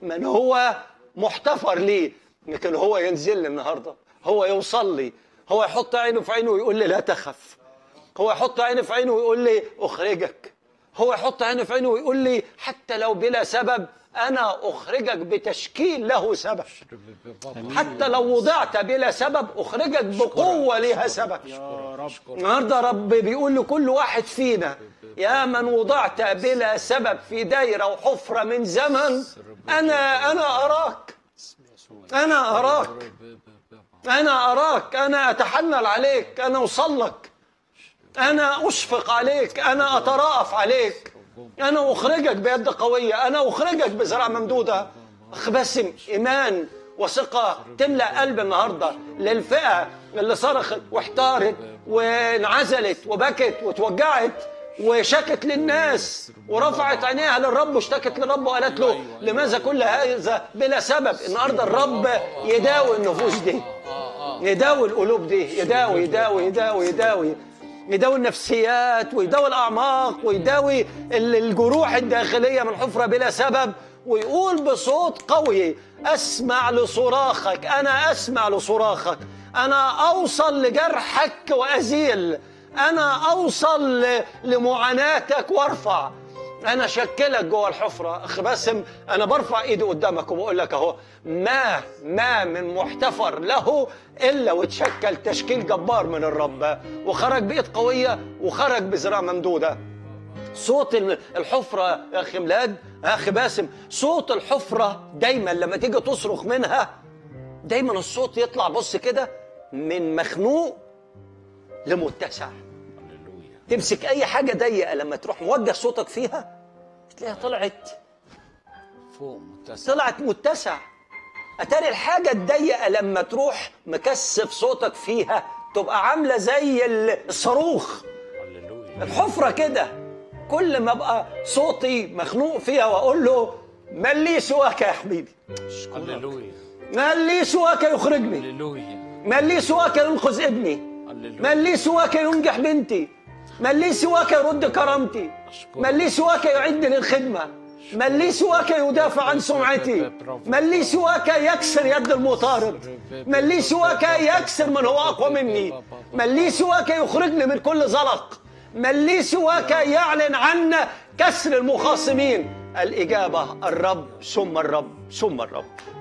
من هو محتفر ليه لكن هو ينزل لي النهارده هو يوصل لي هو يحط عينه في عينه ويقول لي لا تخف هو يحط عينه في عينه ويقول لي اخرجك هو يحط عينه في عينه ويقول لي حتى لو بلا سبب انا اخرجك بتشكيل له سبب حتى لو وضعت بلا سبب اخرجك بقوه ليها سبب يا رب النهارده رب بيقول لكل واحد فينا يا من وضعت بلا سبب في دايره وحفره من زمن انا انا اراك انا اراك انا اراك انا اتحنن عليك انا اوصل لك انا اشفق عليك انا اتراءف عليك انا اخرجك بيد قويه انا اخرجك بذراع ممدوده اخ باسم ايمان وثقه تملا قلب النهارده للفئه اللي صرخت واحتارت وانعزلت وبكت وتوجعت وشكت للناس ورفعت عينيها للرب واشتكت للرب وقالت له لماذا كل هذا بلا سبب النهارده الرب يداوي النفوس دي يداوي القلوب دي يداوي يداوي يداوي يداوي يداوي النفسيات ويداوي الاعماق ويداوي ال- الجروح الداخليه من حفره بلا سبب ويقول بصوت قوي اسمع لصراخك انا اسمع لصراخك انا اوصل لجرحك وازيل انا اوصل ل- لمعاناتك وارفع انا شكلك جوه الحفره اخ باسم انا برفع ايدي قدامك وبقول لك اهو ما ما من محتفر له الا وتشكل تشكيل جبار من الرب وخرج بايد قويه وخرج بذراع ممدوده صوت ال- الحفره يا اخي ميلاد يا اخي باسم صوت الحفره دايما لما تيجي تصرخ منها دايما الصوت يطلع بص كده من مخنوق لمتسع تمسك اي حاجه ضيقه لما تروح موجه صوتك فيها تلاقيها طلعت فوق متسع طلعت متسع اتاري الحاجه الضيقه لما تروح مكثف صوتك فيها تبقى عامله زي الصاروخ هللويا الحفره كده كل ما ابقى صوتي مخنوق فيها واقول له من لي سواك يا حبيبي هللويا من لي سواك يخرجني هللويا من لي سواك ينقذ ابني هللويا من لي سواك ينجح بنتي من لي سواك يرد كرامتي من لي سواك يعدني للخدمة من لي سواك يدافع عن سمعتي من لي سواك يكسر يد المطارد من لي سواك يكسر من هو أقوى مني من لي سواك يخرجني من كل زلق من لي سواك يعلن عنا كسر المخاصمين الإجابة الرب ثم الرب ثم الرب